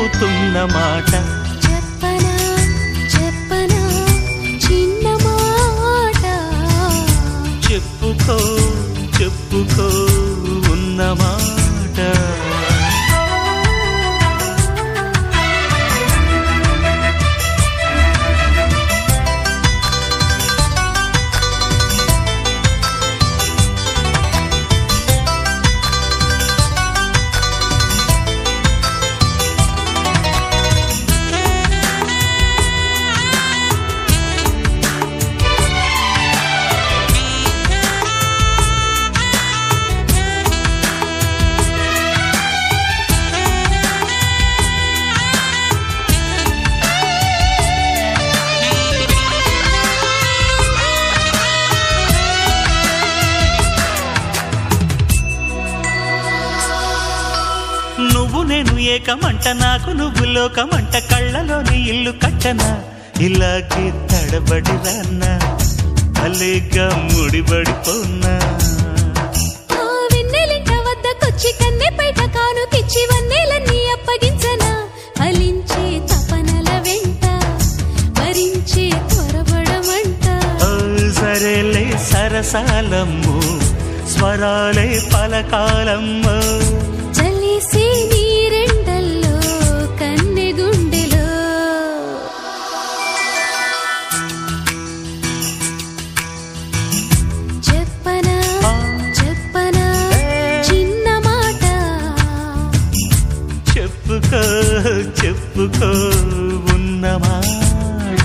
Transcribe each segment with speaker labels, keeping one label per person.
Speaker 1: చెప్పుతున్న మాట
Speaker 2: చెప్పనా చెప్పనా చిన్న మాట
Speaker 1: చెప్పుకో చెప్పుకో ఉన్న మాట నువ్వు నేను ఏకమంట నాకు నువ్వు లోకమంట కళ్ళలోని ఇల్లు కట్టనా ఇలాగే తడబడి రాన్నా అలేగా ముడిబడిపోన్నా
Speaker 2: ఆ వెన్నెలింట వద్దకొచ్చి కన్నె పైట కానుకిచ్చి వన్నెలన్నీ అప్పగించనా ఫలించే తపనల వెంట భరించే త్వరపడమంట
Speaker 1: ఓ సరేలే సరసాలమ్ము స్వరాలే పలకాలమ్ము
Speaker 2: చలిసే నీరెండల్లో కన్నె గుండెలో చెప్పనా చెప్పనా చిన్న మాట
Speaker 1: చెప్పుకో చెప్పుకో ఉన్న మాట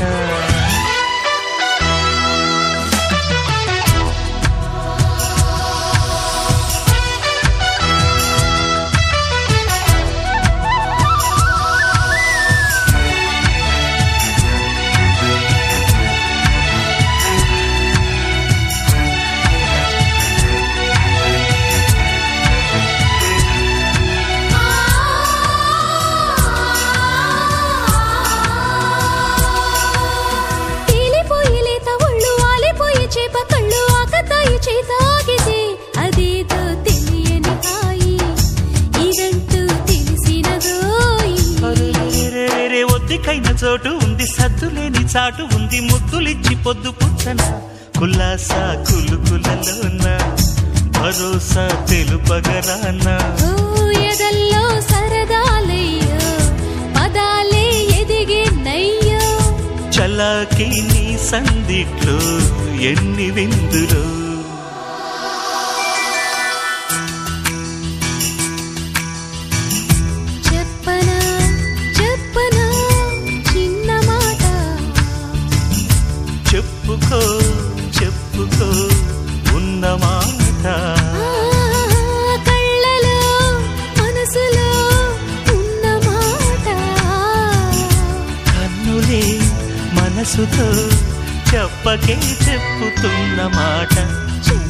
Speaker 2: తేలిపోయి లేత ఒళ్ళు ఆలిపోయి చేప కళ్ళు ఆకతాయి చేత ఆగితే అదేదో తెలియని హాయి ఇదంటూ తెలిసినదోయి
Speaker 1: అరెరెరెరెరె, ఒద్దికైన చోటు ఉంది సద్దులేని చాటు ఉంది ముద్దులిచ్చి పొద్దు పుచ్చన కుల్లాసా కులుకులలోన భరోసా తెలుపగరానా
Speaker 2: ఓ ఎదల్లో సరదాలయ్యో పదాలే ఎదిగే నయ్యో
Speaker 1: చలాకి నీ సందిట్లో ఎన్ని విందులో
Speaker 2: చెప్పనా చెప్పనా చిన్న మాట
Speaker 1: చెప్పుకో చెప్పుకో ఉన్న మాట
Speaker 2: ఆ, కళ్ళలో మనసులో ఉన్న మాట
Speaker 1: కన్నులే మనసుతో చెప్పకే చెప్పుతున్న మాట
Speaker 2: చెప్పనా